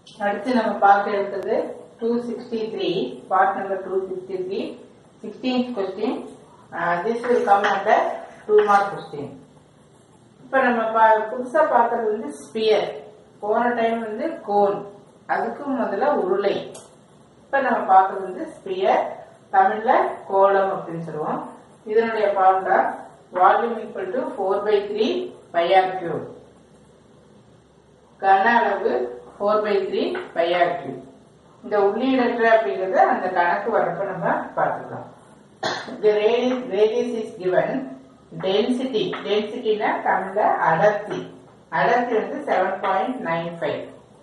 அடுத்து நம்ம பார்க்க இருக்கிறது two sixty three part number two sixty three sixteenth question this will come under two mark question இப்ப நம்ம பா- புதுசா பார்த்தது வந்து ஸ்பியர் போன டைம் வந்து கோன் அதுக்கு முதல்ல உருளை இப்ப நம்ம பார்க்கறது வந்து ஸ்பியர் தமிழ்ல கோலம் அப்படின்னு சொல்லுவோம் இதனுடைய formula volume equal to four by three pi r cube கன அளவு four by three pi r cube இந்த உள்ளீடற்ற அப்படிங்கறத அந்த கணக்கு வரப்ப நம்ம பார்த்துக்கலாம் the radius radius is given density densityனா தமிழ்ல அடர்த்தி அடர்த்தி வந்து 7.95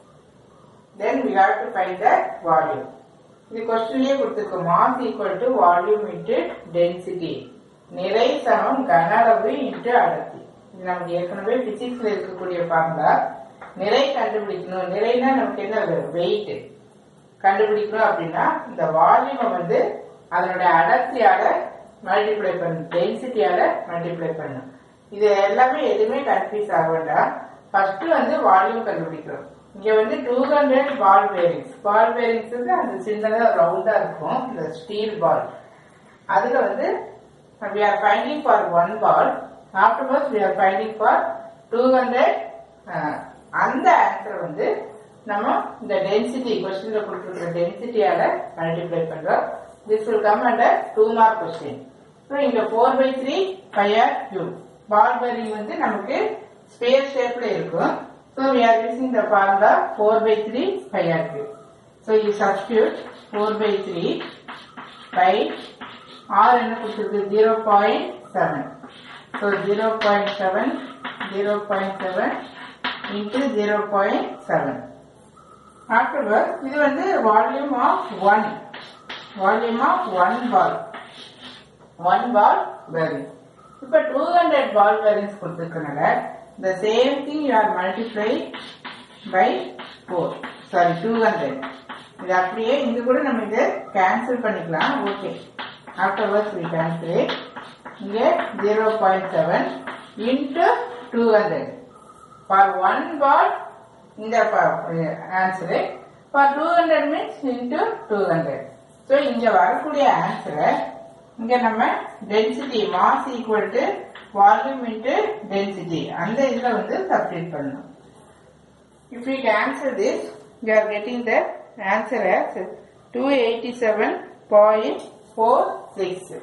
then we have to find the volume இது கொஸ்டின்லயே கொடுத்திருக்கு mass equal to volume into density நிறை சமம் கன அளவு இன்டு அடர்த்தி இது நமக்கு ஏற்கனவே பிசிக்ஸ்ல இருக்கக்கூடிய ஃபார்முலா நிறை கண்டுபிடிக்கணும் நிறைனா நமக்கு என்ன வெயிட் கண்டுபிடிக்கணும் அப்படின்னா இந்த வால்யூமை வந்து அதனுடைய அடர்த்தியால மல்டிப்ளை பண்ணணும் டென்சிட்டியால மல்டிப்ளை பண்ணணும் இது எல்லாமே எதுவுமே கன்ஃபியூஸ் ஆக வேண்டாம் ஃபர்ஸ்ட் வந்து வால்யூம் கண்டுபிடிக்கிறோம் இங்க வந்து two hundred ball bearings ball bearings வந்து அந்த சின்னதா ரவுண்டா இருக்கும் இந்த ஸ்டீல் பால் அதுல வந்து we are finding for one ball afterwards we are finding for 200 uh, அந்த ஆன்சர் வந்து நம்ம இந்த டென்சிட்டி கொஸ்டின்ல கொடுத்துருக்கிற டென்சிட்டியால மல்டிப்ளை பண்றோம் this will come under two mark question so இங்க four by three five cube ball bearing வந்து நமக்கு ஸ்பேஸ் ஷேப்ல இருக்கும் so we are using the formula four by three five cube so you substitute four by three pi r என்ன கொடுத்துருக்கு zero point seven so zero point seven zero point seven into zero point seven afterward இது வந்து volume of one volume of one ball one ball bearing இப்போ two hundred ball bearings கொடுத்துருக்கனால the same thing you are multiply by four sorry two hundred இது அப்படியே இங்க கூட நம்ம இதை கேன்சல் பண்ணிக்கலாம் ஓகே ஆஃப்டர்வர்ஸ் வி கேன்சல் இங்க zero point seven into two hundred for one ball இந்த answer for two hundred means into two hundred so இங்க வரக்கூடிய ஆன்சரை இங்க நம்ம density mass equal to volume into density அந்த இதுல வந்து சப்ஸ்டிட் பண்ணணும் If we answer this, we are getting the answer as 287.46.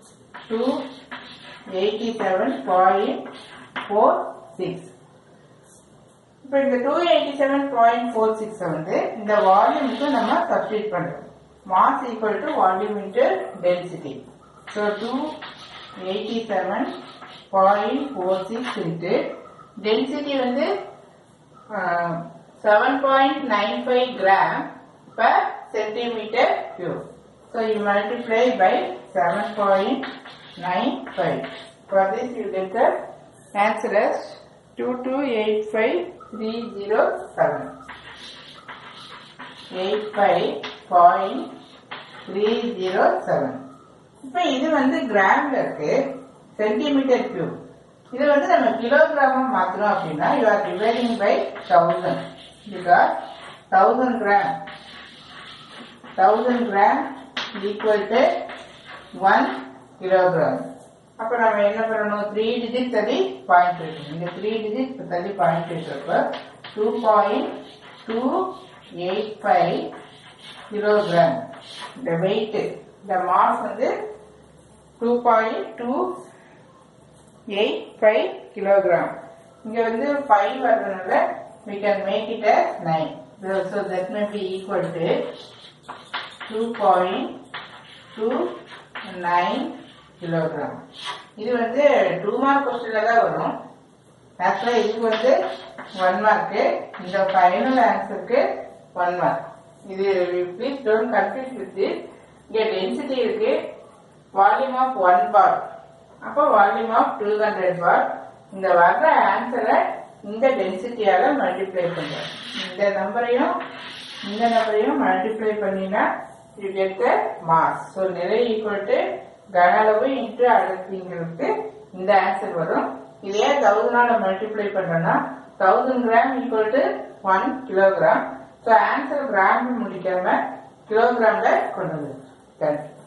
287.46. இப்போ இந்த 287.46 வந்து இந்த வால்யூமுக்கு நம்ம சப்ஸ்டிட் பண்றோம் mass equal to volume into density so two eighty seven point four six into density வந்து seven point nine five gram per centimetre cube so you multiply by seven point nine five for this you get the answer as two two eight five three zero seven eight five point three zero seven இப்போ இது வந்து கிராம்ல இருக்கு centimetre cube இது வந்து நம்ம கிலோகிராமா மாத்தணும் அப்படின்னா you are dividing by thousand because thousand gram thousand gram equal to one kilogram அப்ப நம்ம என்ன பண்ணணும் த்ரீ டிஜிட் தள்ளி பாயிண்ட் வைக்கணும் இந்த த்ரீ டிஜிட் தள்ளி பாயிண்ட் வைக்கிறப்ப two point two eight five kilogram இந்த வெயிட் இந்த மாஸ் வந்து two point two eight five kilogram இங்க வந்து ஃபைவ் வர்றதுனால we can make it as nine so that may be equal to two point two nine kilogram இது வந்து two mark கொஸ்டின்ல தான் வரும் ஆக்சுவலா இதுக்கு வந்து ஒன் மார்க்கு இந்த ஃபைனல் ஆன்சருக்கு ஒன் மார்க் இது ப்ளீஸ் டோன்ட் கன்ஃபியூஸ் வித் இங்க டென்சிட்டி இருக்கு வால்யூம் ஆஃப் ஒன் பார் அப்போ volume of two hundred ball இந்த வர்ற ஆன்சரை இந்த டென்சிட்டியால மல்டிப்ளை பண்றோம் இந்த நம்பரையும் இந்த நம்பரையும் மல்டிப்ளை பண்ணினா you get the mass so நிறை ஈக்குவல் டு கன அளவு இன்ட்டு அடர்த்திங்களுக்கு இந்த ஆன்சர் வரும் இதே தௌசண்டால மல்டிப்ளை பண்றோம்னா thousand gram equal to one kilogram so answer gram முடிக்காம கிலோகிராம்ல கொண்டு வந்து